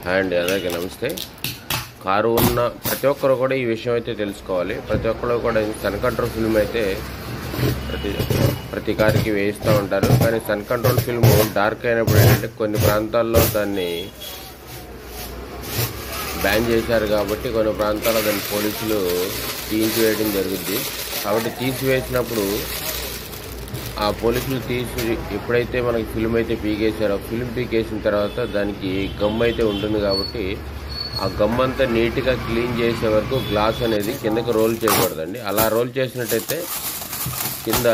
hi అండి అందరికీ నమస్తే కారు ఉన్న ప్రతి ఒక్కరు కూడా ఈ విషయం అయితే తెలుసుకోవాలి ప్రతి ఒక్కరు కూడా సన్ కంట్రోల్ ఫిల్మ్ అయితే ప్రతి ప్రతి కారుకి వేయిస్తూ ఉంటారు కానీ సన్ కంట్రోల్ ఫిల్మ్ డార్క్ అయినప్పుడు ఏంటంటే కొన్ని ప్రాంతాల్లో దాన్ని బ్యాన్ చేశారు కాబట్టి కొన్ని ప్రాంతాల్లో దాన్ని పోలీసులు తీసివేయడం జరుగుద్ది కాబట్టి తీసివేసినప్పుడు ఆ పోలీసులు తీసి ఎప్పుడైతే మనకి ఫిల్మ్ అయితే పీకేసారో ఫిల్మ్ పీకేసిన తర్వాత దానికి గమ్ అయితే ఉంటుంది కాబట్టి ఆ గమ్ అంతా నీట్గా క్లీన్ చేసే వరకు గ్లాస్ అనేది కిందకి రోల్ చేయకూడదండి అలా రోల్ చేసినట్టయితే కింద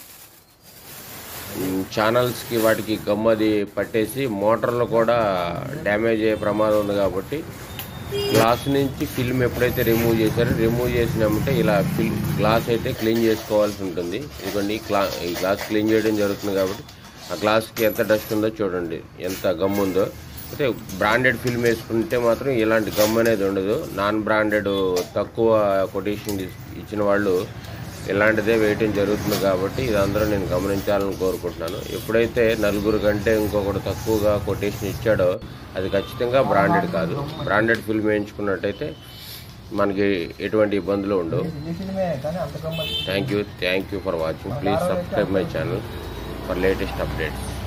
మ్, ఛానల్స్కి వాటికి గమ్ అది పట్టేసి మోటార్లు కూడా డ్యామేజ్ అయ్యే ప్రమాదం ఉంది కాబట్టి గ్లాస్ నుంచి ఫిల్మ్ ఎప్పుడైతే రిమూవ్ చేశారో రిమూవ్ చేసినామంటే ఇలా ఫిల్ గ్లాస్ అయితే క్లీన్ చేసుకోవాల్సి ఉంటుంది ఇదిగోండి ఈ క్లా ఈ గ్లాస్ క్లీన్ చేయడం జరుగుతుంది కాబట్టి ఆ గ్లాస్కి ఎంత డస్ట్ ఉందో చూడండి ఎంత గమ్ ఉందో అయితే బ్రాండెడ్ ఫిల్మ్ వేసుకుంటే మాత్రం ఇలాంటి గమ్ అనేది ఉండదు నాన్ బ్రాండెడ్ తక్కువ కొటేషన్ ఇచ్చిన వాళ్ళు ఇలాంటిదే వేయటం జరుగుతుంది కాబట్టి ఇది అందరూ నేను గమనించాలని కోరుకుంటున్నాను ఎప్పుడైతే నలుగురు కంటే ఇంకొకటి తక్కువగా కొటేషన్ ఇచ్చాడో అది ఖచ్చితంగా బ్రాండెడ్ కాదు బ్రాండెడ్ ఫిల్మ్ వేయించుకున్నట్టయితే మనకి ఎటువంటి ఇబ్బందులు ఉండవు ఢిల్లీ ఫిల్మే కానీ అంత గమ్మత్ thank you thank you for watching please subscribe my channel for latest updates